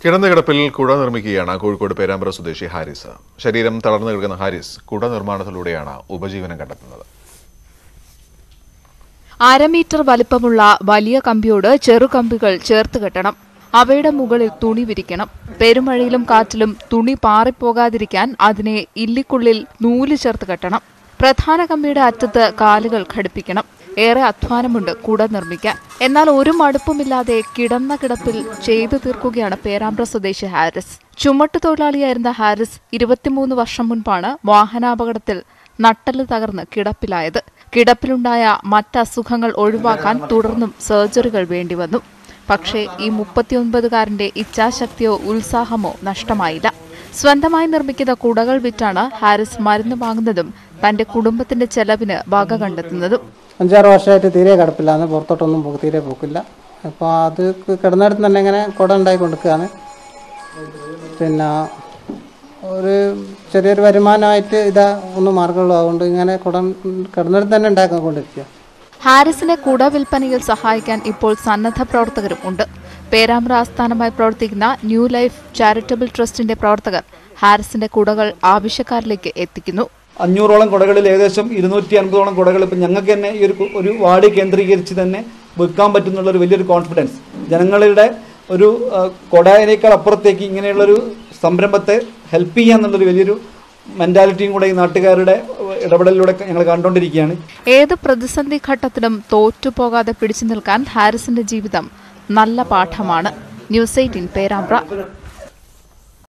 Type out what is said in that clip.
കിടന്ന കിടപ്പിൽ കുട നിർമ്മിക്കുകയാണ് കോഴിക്കോട് പേരാമ്പ്ര സ്വദേശി ഹാരിസ് ശരീരം തളർന്നു കിടക്കുന്ന ഹാരിസ് കുട നിർമ്മാണത്തിലൂടെയാണ് ഉപജീവനം കണ്ടെത്തുന്നത് അരമീറ്റർ വലിപ്പമുള്ള വലിയ കമ്പിയോട് ചെറുകമ്പികൾ ചേർത്ത് കെട്ടണം അവയുടെ മുകളിൽ തുണി വിരിക്കണം പെരുമഴയിലും കാറ്റിലും തുണി പാറിപ്പോകാതിരിക്കാൻ അതിനെ ഇല്ലിക്കുള്ളിൽ നൂല് ചേർത്ത് കെട്ടണം പ്രധാന കമ്പിയുടെ അറ്റത്ത് കാലുകൾ ഘടിപ്പിക്കണം ഏറെ അധ്വാനമുണ്ട് കുട നിർമ്മിക്കാൻ എന്നാൽ ഒരു മടുപ്പുമില്ലാതെ കിടന്ന കിടപ്പിൽ ചെയ്തു തീർക്കുകയാണ് പേരാമ്പ്ര സ്വദേശി ഹാരിസ് ചുമട്ടു തൊഴിലാളിയായിരുന്ന ഹാരിസ് ഇരുപത്തിമൂന്ന് വർഷം മുൻപാണ് വാഹനാപകടത്തിൽ നട്ടല് തകർന്ന് കിടപ്പിലായത് കിടപ്പിലുണ്ടായ മറ്റസുഖങ്ങൾ ഒഴിവാക്കാൻ തുടർന്നും സർജറികൾ വേണ്ടിവന്നു പക്ഷേ ഈ മുപ്പത്തിയൊൻപതുകാരന്റെ ഇച്ഛാശക്തിയോ ഉത്സാഹമോ നഷ്ടമായില്ല സ്വന്തമായി നിർമ്മിക്കുന്ന കുടകൾ വിറ്റാണ് ഹാരിസ് മരുന്ന് വാങ്ങുന്നതും തന്റെ കുടുംബത്തിന്റെ ചെലവിന് വക കണ്ടെത്തുന്നതും അഞ്ചാറ് വർഷമായിട്ട് തീരെ കിടപ്പില്ലാന്ന് പുറത്തോട്ടൊന്നും പോ തീരെ പോക്കില്ല അപ്പോൾ അത് കിടന്നിടത്ത് തന്നെ ഇങ്ങനെ കുട ഉണ്ടാക്കി കൊടുക്കുകയാണ് പിന്നെ ഒരു ചെറിയൊരു വരുമാനമായിട്ട് ഇതാ ഒന്ന് മാർഗമുള്ളൂ അതുകൊണ്ട് ഇങ്ങനെ കുട കിടന്നിടത്ത് തന്നെ ഉണ്ടാക്കിക്കൊണ്ടിരിക്കുക ഹാരിസിനെ കുട വിൽപ്പനയിൽ സഹായിക്കാൻ ഇപ്പോൾ സന്നദ്ധ പ്രവർത്തകരും ഉണ്ട് പേരാമ്പ്ര ആസ്ഥാനമായി പ്രവർത്തിക്കുന്ന ന്യൂ ലൈഫ് ചാരിറ്റബിൾ ട്രസ്റ്റിന്റെ പ്രവർത്തകർ ഹാരിസിന്റെ കുടകൾ ആവശ്യക്കാരിലേക്ക് എത്തിക്കുന്നു അഞ്ഞൂറോളം കുടകളിൽ ഏകദേശം ഇരുന്നൂറ്റി അൻപതോളം കുടകൾ ഇപ്പം ഞങ്ങൾക്ക് തന്നെ ഈ ഒരു ഒരു വാർഡ് കേന്ദ്രീകരിച്ച് തന്നെ വിൽക്കാൻ പറ്റുന്നുള്ളൊരു വലിയൊരു കോൺഫിഡൻസ് ജനങ്ങളുടെ ഒരു ആ, കുടയേക്കാൾ അപ്പുറത്തേക്ക് ഇങ്ങനെയുള്ളൊരു സംരംഭത്തെ ഹെൽപ്പ് ചെയ്യാന്നുള്ളൊരു വലിയൊരു മെൻറ്റാലിറ്റിയും കൂടെ ഈ നാട്ടുകാരുടെ ഇടപെടലിലൂടെ ഞങ്ങൾ കണ്ടുകൊണ്ടിരിക്കുകയാണ് ഏത് പ്രതിസന്ധി ഘട്ടത്തിലും തോറ്റുപോകാതെ പിടിച്ചു നിൽക്കാൻ ഹാരിസിന്റെ ജീവിതം നല്ല പാഠമാണ് ന്യൂസ് എയ്റ്റീൻ പേരാമ്പ്ര